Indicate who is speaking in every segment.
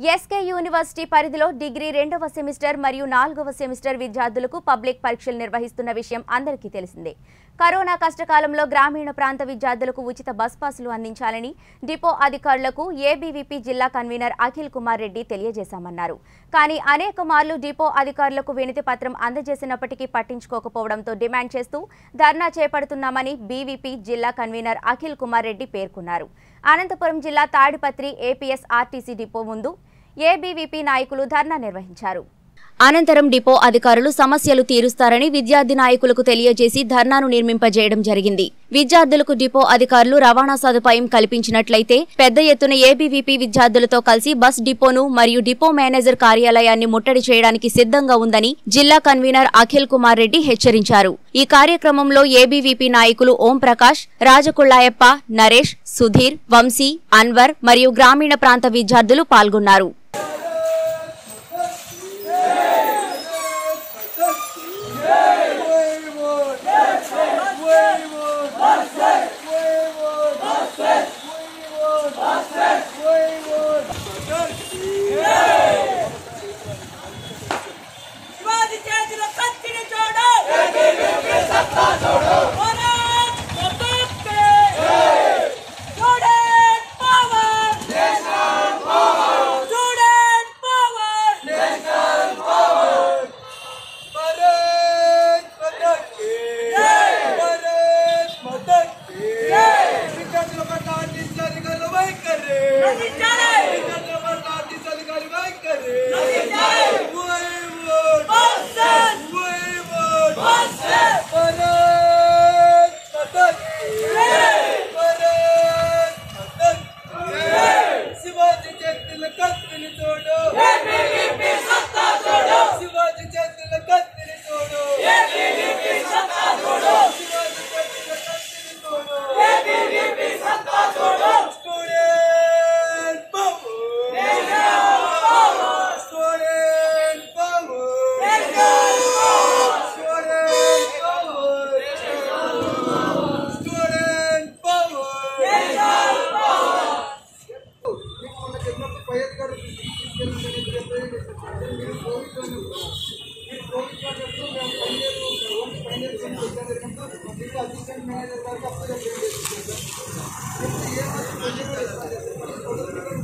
Speaker 1: SK university పరిధిలో degree రెండవ semester మరియు నాలుగవ సెమిస్టర్ విద్యార్థులకు పబ్లిక్ పరీక్షలు నిర్వహిస్తున్న విషయం అందరికీ తెలిసిందే కరోనా కష్టకాలంలో గ్రామీణ ప్రాంత విద్యార్థులకు ఉచిత బస్ పాసులు అందించాలని డిపో అధికారులకు ఏబీవీపీ జిల్లా కన్వీనర్ అఖిల్ కుమార్ రెడ్డి తెలియజేశామన్నారు కానీ అనేక మార్లు డిపో అధికారులకు వినతి పత్రం అందజేసినప్పటికీ పట్టించుకోకపోవడంతో డిమాండ్ చేస్తూ ధర్నా చేపడుతున్నామని బీవీపీ జిల్లా కన్వీనర్ అఖిల్ కుమార్ రెడ్డి పేర్కొన్నారు అనంతపురం జిల్లా తాడిపత్రి ఏపీఎస్ ఆర్టీసీ డిపో ముందు ఏబీవీపీ నాయకులు ధర్నా నిర్వహించారు అనంతరం డిపో అధికారులు సమస్యలు తీరుస్తారని విద్యార్థి నాయకులకు తెలియజేసి ధర్నాను నిర్మింపజేయడం జరిగింది విద్యార్థులకు డిపో అధికారులు రవాణా సదుపాయం కల్పించినట్లయితే పెద్ద ఎత్తున ఏబీవీపీ విద్యార్థులతో కలిసి బస్ డిపోను మరియు డిపో మేనేజర్ కార్యాలయాన్ని ముట్టడి చేయడానికి సిద్ధంగా ఉందని జిల్లా కన్వీనర్ అఖిల్ కుమార్ రెడ్డి హెచ్చరించారు ఈ కార్యక్రమంలో ఏబీవీపీ నాయకులు ఓం ప్రకాష్ రాజకుళ్ళాయప్ప నరేష్ సుధీర్ వంశీ అన్వర్ మరియు గ్రామీణ ప్రాంత విద్యార్థులు పాల్గొన్నారు
Speaker 2: శివాజీ చేతిలో కత్తిని చూడు భారత్ మాతాకి student power student power
Speaker 3: Bharat మాతాకి భారత్ మాతాకి విద్యార్థుల పట్ల ఆర్టీసీ అధికారుల వైఖరి
Speaker 2: నశించాలి!
Speaker 3: విద్యార్థుల పట్ల ఆర్టీసీ అధికారి వైఖరి
Speaker 2: నశించాలి!
Speaker 3: We want
Speaker 2: buses!
Speaker 3: We want
Speaker 2: buses!
Speaker 3: Bharat మాతాకి భారత్ మాతాకి శివాజీ చేతుల కత్తిని చూడు శివాజీ చేతుల కత్తిని చూడు శివాజీ చేతుల కత్తిని చూడు స్టూడెంట్ బాబు స్టూడెంట్ బాబు స్టూడెంట్ బాబు స్టూడెంట్ బాబు మీకు మొన్న చెప్పినప్పుడు పై అధికారులు తీసుకెళ్ళి మీరు కోవిడ్ ఉన్నప్పుడు మీరు కోవిడ్ ఉన్నప్పుడు మేము పనిచేయరు ఓన్లీ పనిచేయరు ఎగ్జామ్ జరిగినప్పుడు మీకు అసిస్టెంట్ మేనేజర్ గారికి అప్పుడు ఇప్పుడు ఏమాత్రం పనిచేయరు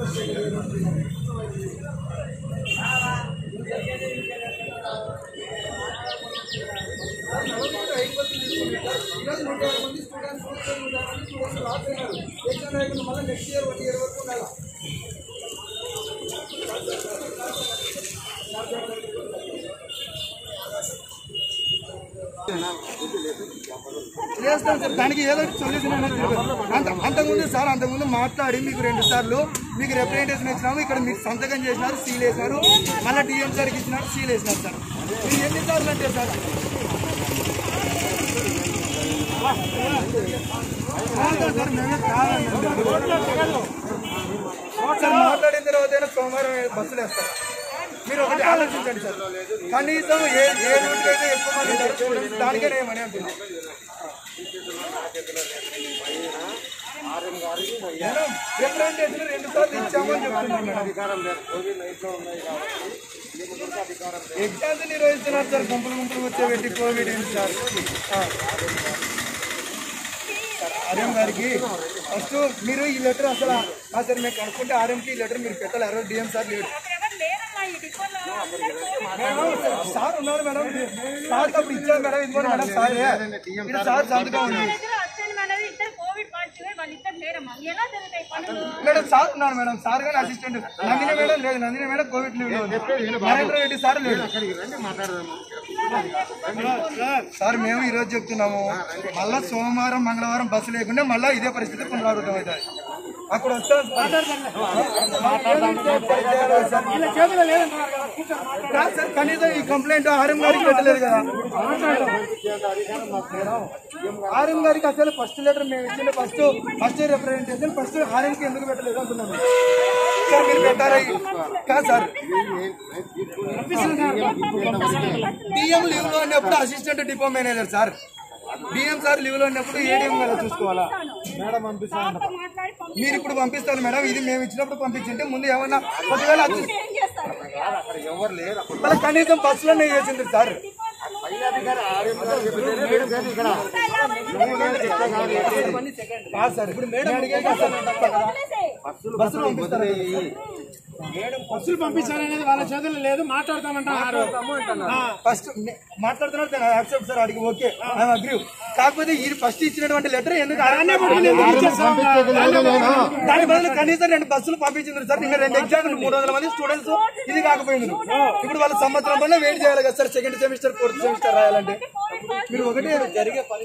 Speaker 3: ఈరోజు నూట యాభై మంది స్టూడెంట్స్ నూట యాభై మంది స్టూడెంట్స్ లాస్ అయినారు ఎగ్జామ్ అయిపోయిన మళ్ళీ నెక్స్ట్ ఇయర్ వన్ ఇయర్ వరకు ఉండాలి చేస్తాం సార్ దానికి ఏదో ఒకటి సొల్యూషన్ అనేది చూడాలి. అంత అంతకుముందు సార్ అంతకుముందు మాట్లాడి మీకు రెండు సార్లు మీకు రిప్రజెంటేషన్ ఇచ్చినాము ఇక్కడ మీకు సంతకం చేసినారు సీల్ వేసినారు మళ్ళీ డిఎం సార్కి ఇచ్చినారు సీల్ వేసినారు సార్ మీరు ఎన్ని సార్లు అంటే సార్ కాదు సార్ మేమే కాదండి సార్ మాట్లాడిన తర్వాత అయినా సోమవారం బస్సులు వేస్తారు మీరు ఒకటి ఆలోచించండి సార్ కనీసం ఏ ఏ రూట్ అయితే ఎక్కువ మంది ఉంటారో చూడండి దానికే నేను మనీ అంటుంది మేడం, రిప్రజెంటేషన్ రెండు సార్లు ఇచ్చామని చెప్తున్నాను ఎగ్జామ్స్ నిర్వహిస్తున్నారు సార్ గుంపులు గుంపులు వచ్చే పెట్టి కోవిడ్ ఏంటి సార్ ఆ. సార్, ఆర్ఎం గారికి ఫస్ట్ మీరు ఈ లెటర్ అసలు ఆ సార్ మేము కనుక్కుంటే ఆర్ఎంకి ఈ లెటర్ మీరు పెట్టాలి ఎవరో డిఎం సార్ లేడు మేడం, సార్ ఉన్నారు మేడం సార్ అప్పుడు ఇచ్చారు మేడం ఇది కూడా మేడం సార్ ఇది సార్ సంతకం ఉంది మేడం సార్ ఉన్నారు మేడం సార్ కానీ అసిస్టెంట్ నందిని మేడం లేదు నందిని మేడం కోవిడ్ లీవ్ లో ఉంది. నరేంద్ర రెడ్డి సార్ లేదు సార్ మేము ఈ రోజు చెప్తున్నాము మళ్ళా సోమవారం మంగళవారం బస్సు లేకుండా మళ్ళా ఇదే పరిస్థితి పునరావృతం అవుతుంది అక్కడ వస్తాం కాదు సార్ కనీసం ఈ కంప్లైంట్ ఆర్ఎం గారికి పెట్టలేదు కదా ఆర్ఎం గారికి అసలు ఫస్ట్ లెటర్ మేము ఇచ్చిన ఫస్ట్ ఫస్ట్ రిప్రజెంటేషన్ ఫస్ట్ ఆర్ఎంకి ఎందుకు పెట్టలేదు అంటున్నాను సార్ మీరు పెట్టారా కాదు సార్ డిఎం లీవ్ లో ఉన్నప్పుడు assistant depot manager sir DM sir leave లో ఉన్నప్పుడు ఏడీఎం కదా చూసుకోవాలా మేడం పంపిస్తాను మీరు ఇప్పుడు పంపిస్తారు మేడం ఇది మేము ఇచ్చినప్పుడు పంపించింటే ముందు ఏమన్నా ఒకవేళ అది- వాళ్ళ కనీసం బస్సులోనే చేసింది సార్ కాదు సార్ ఇప్పుడు మేడం అడిగే బస్సులు పంపిస్తారు
Speaker 4: బస్సులు పంపించాలనేది వాళ్ళ చేతుల్లో లేదు మాట్లాడతామంటున్నారు
Speaker 3: ఫస్ట్ మాట్లాడుతున్నారు యాక్సెప్ట్ సార్ అడిగి ఓకే ఐఎమ్ అగ్రీ కాకపోతే ఈ ఫస్ట్ ఇచ్చినటువంటి లెటర్ ఎందుకు దాని బదులు కనీసం రెండు బస్సులు పంపించింది సార్ ఇంకా రెండు ఎగ్జామ్ మూడు వందల మంది స్టూడెంట్స్ ఇది కాకపోయింది ఇప్పుడు వాళ్ళ సంవత్సరం వల్ల వెయిట్ చేయాలి కదా sir second semester fourth semester రాయాలంటే మీరు ఒకటే జరిగే పని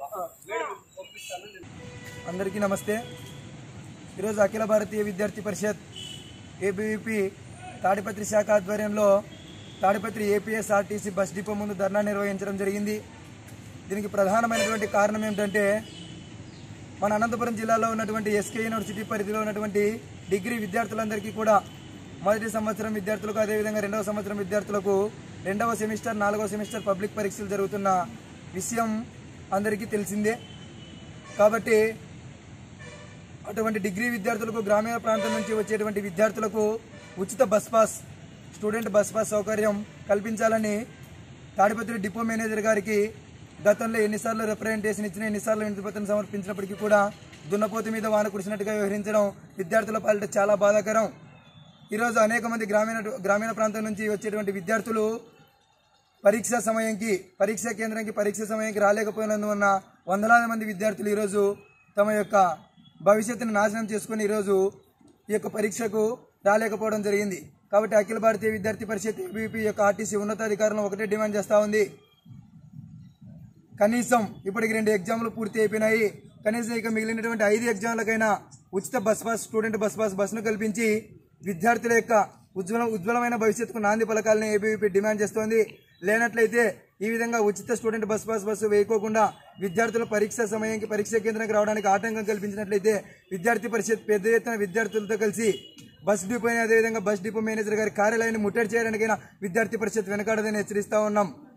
Speaker 3: అందరికీ నమస్తే ఈరోజు అఖిల భారతీయ విద్యార్థి పరిషత్ ఏబీవీపీ తాడిపత్రి శాఖ ఆధ్వర్యంలో Tadipatri APS RTC bus depot ముందు ధర్నా నిర్వహించడం జరిగింది దీనికి ప్రధానమైనటువంటి కారణం ఏమిటంటే మన అనంతపురం జిల్లాలో ఉన్నటువంటి ఎస్కే యూనివర్సిటీ పరిధిలో ఉన్నటువంటి డిగ్రీ విద్యార్థులందరికీ కూడా మొదటి సంవత్సరం విద్యార్థులకు అదేవిధంగా రెండవ సంవత్సరం విద్యార్థులకు రెండవ సెమిస్టర్ నాలుగవ సెమిస్టర్ పబ్లిక్ పరీక్షలు జరుగుతున్న విషయం అందరికీ తెలిసిందే కాబట్టి అటువంటి డిగ్రీ విద్యార్థులకు గ్రామీణ ప్రాంతం నుంచి వచ్చేటువంటి విద్యార్థులకు ఉచిత bus pass student bus pass సౌకర్యం కల్పించాలని తాడిపత్రి డిపో మేనేజర్ గారికి గతంలో ఎన్నిసార్లు రిప్రజెంటేషన్ ఇచ్చిన ఎన్నిసార్లు వినతిపత్రం సమర్పించినప్పటికీ కూడా దున్నపోతు మీద వాన కురిసినట్టుగా వ్యవహరించడం విద్యార్థుల పాలిట చాలా బాధాకరం ఈరోజు అనేక మంది గ్రామీణ గ్రామీణ ప్రాంతం నుంచి వచ్చేటువంటి విద్యార్థులు పరీక్ష సమయంకి పరీక్ష కేంద్రానికి పరీక్ష సమయానికి రాలేకపోయినందువలన వందలాది మంది విద్యార్థులు ఈరోజు తమ యొక్క భవిష్యత్తును నాశనం చేసుకుని ఈరోజు ఈ యొక్క పరీక్షకు రాలేకపోవడం జరిగింది కాబట్టి అఖిల భారతీయ విద్యార్థి పరిషత్ ఏబీపీ యొక్క ఆర్టీసీ ఉన్నతాధికారులను ఒకటే డిమాండ్ చేస్తూ ఉంది కనీసం ఇప్పటికి రెండు ఎగ్జామ్లు పూర్తి అయిపోయినాయి కనీసం ఇక మిగిలినటువంటి ఐదు ఎగ్జామ్లకైనా ఉచిత bus pass student bus pass బస్సును కల్పించి విద్యార్థుల యొక్క ఉజ్వల ఉజ్వలమైన భవిష్యత్తుకు నాంది పలకాలని ఏబీవీపీ డిమాండ్ చేస్తోంది లేనట్లయితే ఈ విధంగా ఉచిత స్టూడెంట్ బస్ పాస్ బస్సు వేయకోకుండా విద్యార్థుల పరీక్ష సమయానికి పరీక్ష కేంద్రానికి రావడానికి ఆటంకం కల్పించినట్లయితే విద్యార్థి పరిషత్ పెద్ద ఎత్తున విద్యార్థులతో కలిసి బస్ డిపో అదేవిధంగా బస్ డిపో మేనేజర్ గారి కార్యాలయాన్ని ముట్టడి చేయడానికైనా విద్యార్థి పరిషత్ వెనకాడదని హెచ్చరిస్తా ఉన్నాం